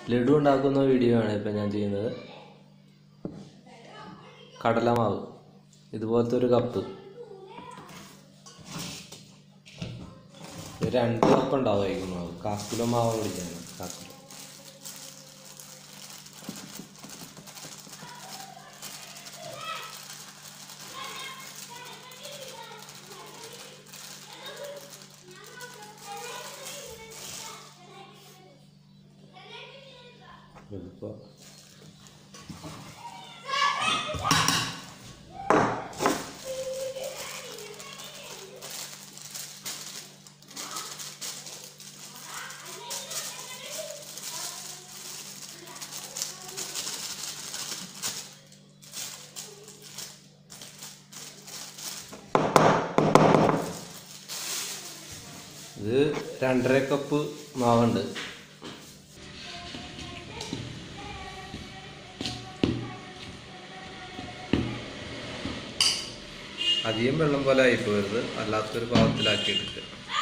ലഡു ഉണ്ടാക്കുന്ന വീഡിയോ ആണ് ഇപ്പം ഞാൻ ചെയ്യുന്നത് കടലമാവ് ഇതുപോലത്തെ ഒരു കപ്പ് ഇത് രണ്ട് കപ്പ് ഉണ്ടാവുമായിരിക്കും മാവ് കാക്കിലോ മാവ് പിടിക്കാണ് കാക്കിലോ ഇതിപ്പോൾ ഇത് രണ്ടര കപ്പ് മാവുണ്ട് അധികം വെള്ളം പോലെ ആയിപ്പോയത് അല്ലാത്തൊരു പാവത്തിലാക്കി എടുക്കുക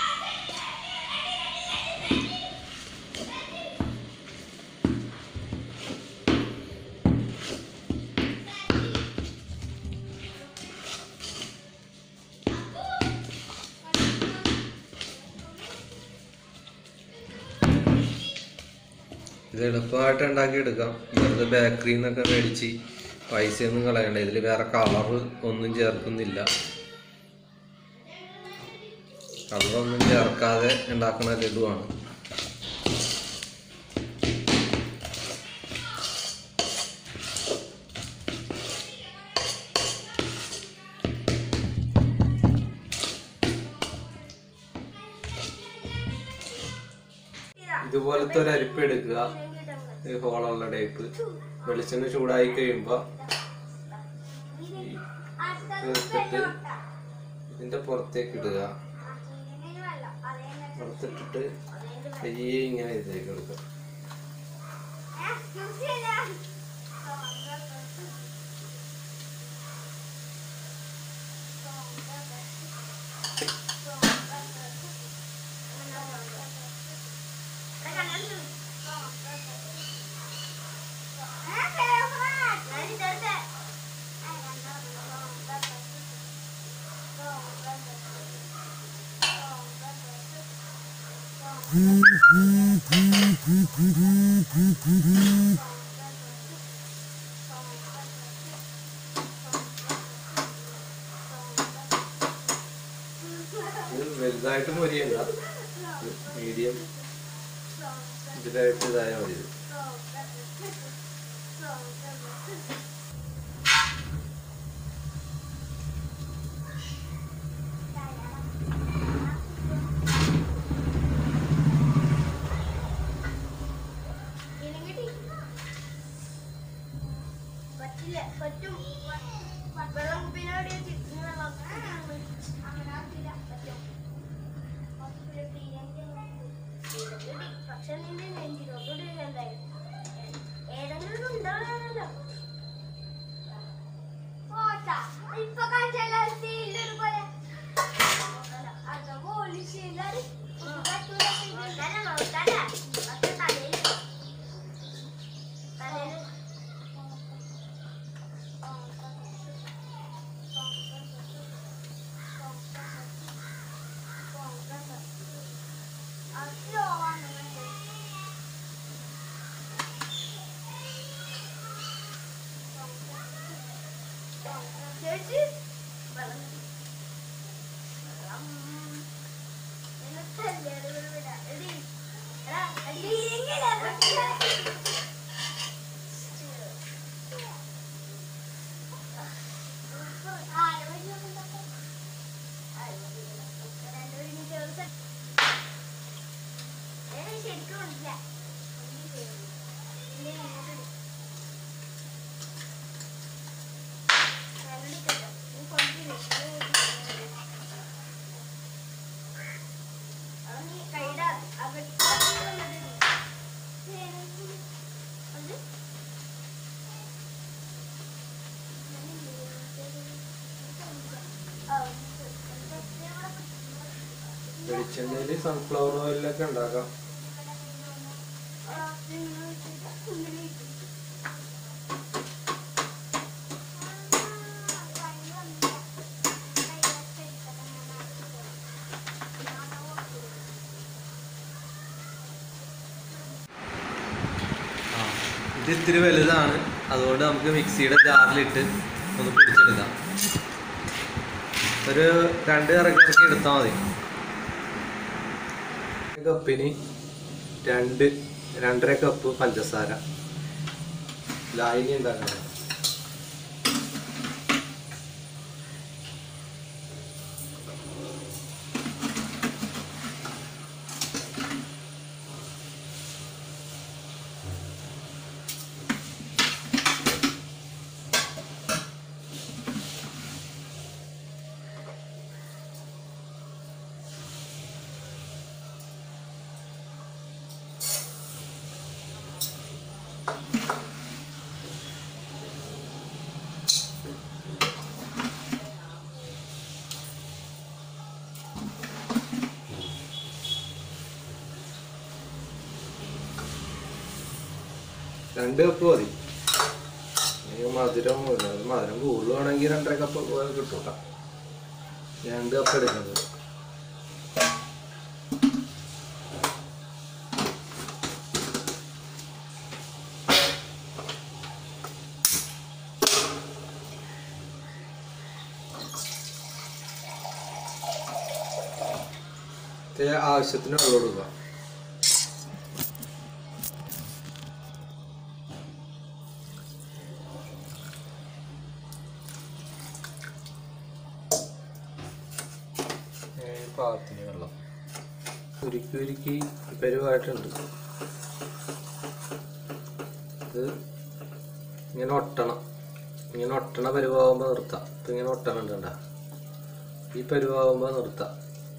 ഇത് എളുപ്പമായിട്ട് ഉണ്ടാക്കിയെടുക്കാം വെറുതെ ബേക്കറിയിൽ നിന്നൊക്കെ മേടിച്ച് പൈസയൊന്നും കളയണ്ട ഇതിൽ വേറെ കളറ് ഒന്നും ചേർക്കുന്നില്ല കളറൊന്നും ചേർക്കാതെ ഉണ്ടാക്കുന്ന ലഡുവാണ് ഇതുപോലത്തെ ഒരു അരിപ്പ് എടുക്കുക ഈ ഹോളുള്ള ടൈപ്പ് വെളിച്ചെണ്ണ ചൂടായി കഴിയുമ്പോൾ എടുത്തിട്ട് ഇതിന്റെ പുറത്തേക്ക് ഇടുക പുറത്തിട്ടിട്ട് കയ്യെ ഇങ്ങനെ ഇതിലേക്ക് എടുക്കുക ഇത് വലുതായിട്ട് മൊരിയണ്ട മീഡിയം ഇതിലായിട്ട് ഇതായാൽ മതി ഇത്. പറ്റില്ല പറ്റും വെള്ളം കുപ്പിനോട് വെള്ളം അങ്ങനെ ആക്കില്ല പറ്റും പക്ഷെ നിന്റെ നെഞ്ചിലോട്ട് എന്തായാലും ഏതെങ്കിലും ഉണ്ടാവാനല്ലോ ഇപ്പൊ കാണിച്ചല്ലോ സ്റ്റീലൊരു പോലെ അത് പോലീസുകാര് തലയിൽ തലയിൽ ചേച്ചി വെള്ളം ശരിക്കും ഉണ്ടില്ല കൈയുടെ വെളിച്ചെണ്ണയിൽ സൺഫ്ലവർ ഓയിലൊക്കെ ഉണ്ടാക്കാം ആ ഇങ്ങനെ ഇട്ടു. ആ, കൈ വന്നില്ല. കൈ വെച്ച് എടുക്കട്ടെ, ഞാൻ ആക്കിത്തരാം. ഞാൻ അത് ഓർത്തു. ആ ഇത് ഇത്തിരി വലുതാണ് അതുകൊണ്ട് നമുക്ക് മിക്സിയുടെ ജാറിലിട്ട് ഒന്ന് പിടിച്ചെടുക്കാം ഒരു രണ്ട് ഇറക്കി ഇറക്കി എടുത്താൽ മതി ഒരു കപ്പിന് രണ്ട് രണ്ടര കപ്പ് പഞ്ചസാര ലായനി ഉണ്ടാക്കണം രണ്ട് കപ്പ് മതി ഈ മധുരം ഇല്ല. അത് മധുരം കൂടുതലാണെങ്കിൽ രണ്ടര കപ്പ് പോലെ കിട്ടും കേട്ടോ രണ്ട് കപ്പ് എടുക്കുന്നത് ഇത് ആവശ്യത്തിന് വെള്ളം കൊടുക്കുക ഏ, പാകത്തിന് വെള്ളം ഉരുക്കി ഉരുക്കി പരുവായിട്ടുണ്ട് ഇത് ഇങ്ങനെ ഒട്ടണം ഇങ്ങനെ ഒട്ടണ പരുവാകുമ്പോൾ നിർത്താം ഇപ്പം ഇങ്ങനെ ഒട്ടണുണ്ട് കണ്ടാ ഈ പരുവാകുമ്പോൾ നിർത്താം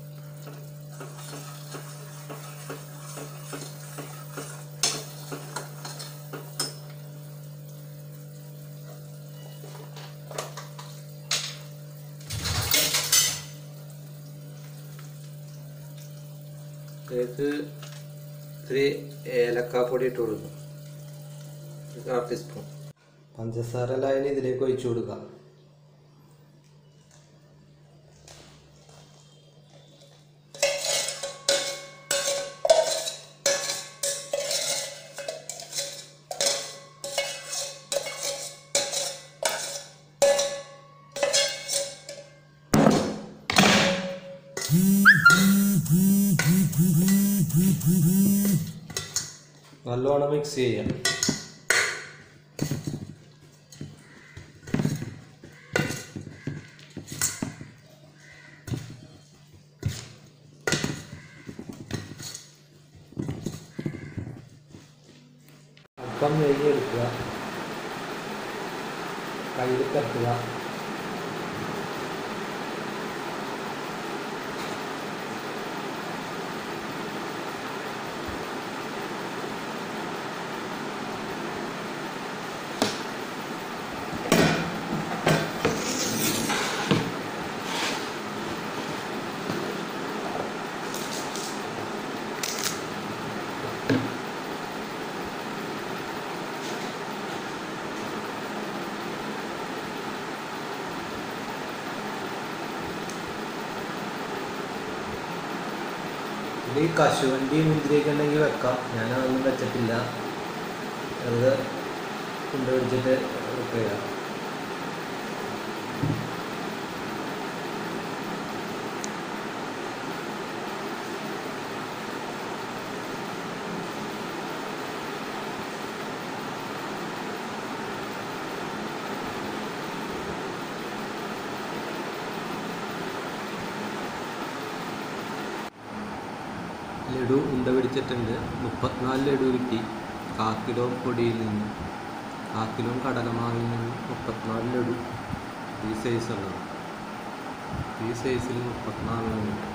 ഇതിലേക്ക് ഇത്തിരി ഏലക്കാപ്പൊടി ഇട്ട് കൊടുക്കും ഒരു കാൽ ടീസ്പൂൺ പഞ്ചസാര ലായനി ഇതിലേക്ക് ഒഴിച്ചു കൊടുക്കുക നല്ലോണം മിക്സ് ചെയ്യാം അല്പം നെയ്യ് എടുക്കുക കയ്യിൽ തട്ടുക ഇത് ഈ കശുവണ്ടി മുന്തിരിയൊക്കെ ഉണ്ടെങ്കിൽ വെക്കാം ഞാൻ അതൊന്നും വെച്ചിട്ടില്ല അത് കൊണ്ടുപിടിച്ചിട്ട് വെക്കുക ലഡു ഉണ്ട പിടിച്ചിട്ടുണ്ട് മുപ്പത്തിനാല് ലഡു കിട്ടി കാ കിലോ പൊടിയിൽ നിന്ന് കാ കിലോ കടലമാവിൽ നിന്ന് മുപ്പത്തിനാല് ലഡു ഈ സൈസ് ഉള്ളത് ഈ സൈസിൽ മുപ്പത്തിനാലെണ്ണം കിട്ടും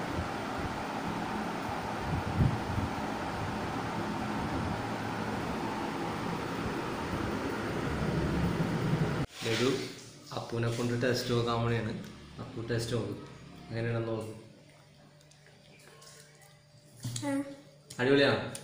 ലഡു അപ്പൂനെ കൊണ്ട് ടെസ്റ്റ് നോക്കാൻ വേണ്ടിയാണ് അപ്പു ടെസ്റ്റ് നോക്കും എങ്ങനെയാണെന്ന് നോക്കും അടിപൊളിയാണ്